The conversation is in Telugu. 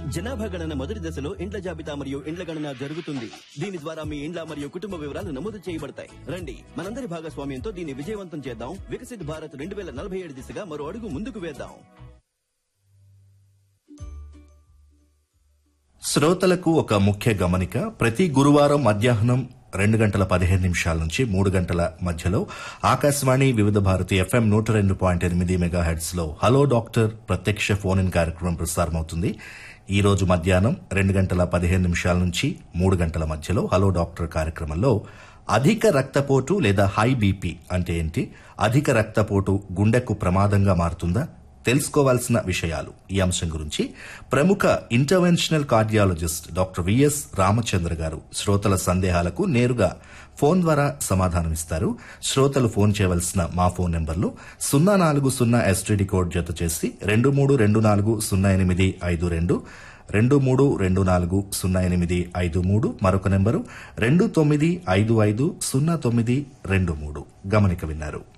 జనాభా గణన మొదటి దశలో ఇండ్ల జాబితా మరియు ఇండ్ల గణన జరుగుతుంది దీని ద్వారా మీ ఇండ్ల మరియు కుటుంబ వివరాలు నమోదు చేయబడతాయి రండి మనందరి భాగస్వామ్యంతో దీన్ని విజయవంతం చేద్దాం వికసిత్ భారత్ రెండు వేల నలభై ఏడు దిశగా మరో అడుగు ముందుకు వేద్దాం శ్రోతలకు ఒక ముఖ్య గమనిక ప్రతి గురువారం మధ్యాహ్నం రెండు గంటల పదిహేను నిమిషాల నుంచి మూడు గంటల మధ్యలో ఆకాశవాణి వివిధ భారతి ఎఫ్ఎం నూట రెండు పాయింట్ ఎనిమిది మెగా హెడ్స్ లో హలో డాక్టర్ ప్రత్యక్ష ఫోన్ ఇన్ కార్యక్రమం ప్రసారమవుతుంది ఈ రోజు మధ్యాహ్నం రెండు గంటల పదిహేను నిమిషాల నుంచి మూడు గంటల మధ్యలో హలో డాక్టర్ కార్యక్రమంలో అధిక రక్తపోటు లేదా హై బీపీ అంటే ఏంటి అధిక రక్తపోటు గుండెకు ప్రమాదంగా మారుతుందా తెలుసుకోవాల్సిన విషయాలు ఈ అంశం గురించి ప్రముఖ interventional cardiologist doctor V S Ramachandra గారు శ్రోతల సందేహాలకు నేరుగా ఫోన్ ద్వారా సమాధానమిస్తారు శ్రోతలు ఫోన్ చేయవలసిన మా ఫోన్ నెంబర్లు సున్నా నాలుగు సున్నా ఎస్టీడీ కోడ్ జత చేసి రెండు మూడు రెండు నాలుగు సున్నా ఎనిమిది ఐదు రెండు రెండు మూడు రెండు నాలుగు సున్నా ఎనిమిది ఐదు మూడు మరొక నెంబరు రెండు తొమ్మిది ఐదు ఐదు సున్నా తొమ్మిది రెండు మూడు గమనిక విన్నారు